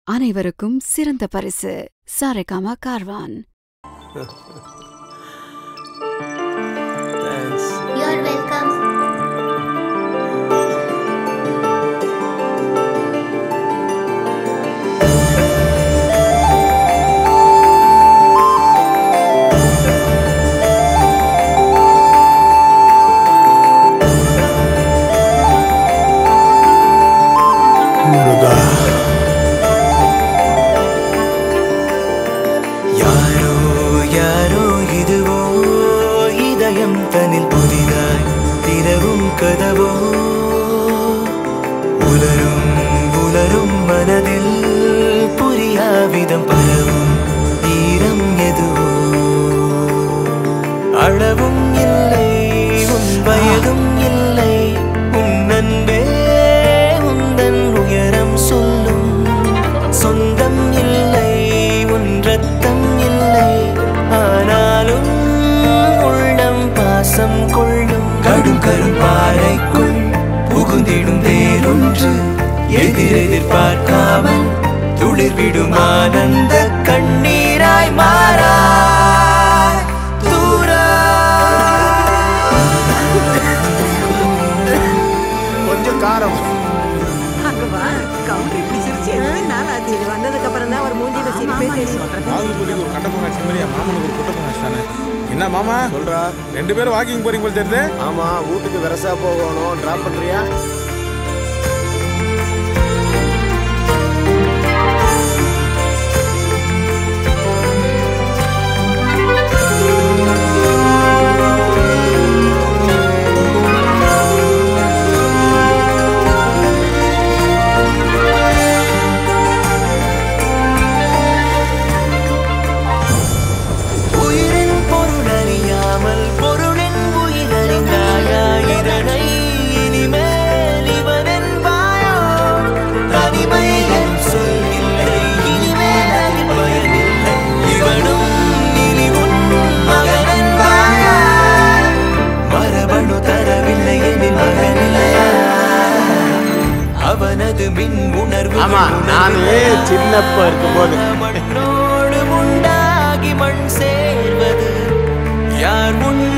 அனைவருக்கும் சிறந்த பரிசு Saregama Carvaan thanks You're welcome. Muruga யாரோ யாரோ இதுவோ இதயம் தனில் புதிதாய் திரவும் கதவோ உலரும் உலரும் மனதில் புரியாவிதம் பரவும் ஈரம் எதுவோ அளவும் இல்லை உன் வயதும் இல்லை உன் அன்பே உந்தன் உயரம் சொல்லும் சொந்தம் இல்லை உன் ரத்தம் இல்லை ஆனாலும் உள்ளம் பாசம் கொள்ளும் கடும் கரும்பாறைக்குள் புகுந்திடும் வேறொன்று எதிரெதிர் பார்க்காமல் துளிர்விடும் ஆனந்த கண்ணீராய் மாறா தூரா கொஞ்சம் காரம் அங்க வா கவுண்டர் இப்படி சிரிச்சு எத்தனை நாள் ஆச்சு இது வந்ததுக்கு அப்புறம் தான் ஒரு மூஞ்சில சிரிப்பே தெரியும் பாகுபலிக்கு ஒரு கட்ட பொங்காட்சி மாதிரி என் மாமனுக்கு ஒரு குட்ட பொங்காட்சி தானே என்ன மாமா சொல்றா ரெண்டு பேரும் வாக்கிங் போறீங்க போல தெரியுது ஆமா வீட்டுக்கு வெரசா போகணும் டிராப் பண்றியா உயிரின் பொருள் அறியாமல் பொருளின் உயிர் அறிந்தாயா இதனை இனிமேல் இவன் என்பாயோ தனிமை என் சொல் இல்லை இனிமேல் அதில் பயனில்லை இவனும் இனி உன் மகன் என்பாயா மரபணு தரவில்லை எனில் மகனில்லையா அவனது மின் உணர்வு ஆமா நானு சின்னப்ப இருக்கும்போது மண்ணோடு உண்டாகி மண் சேர்வது யார் முன்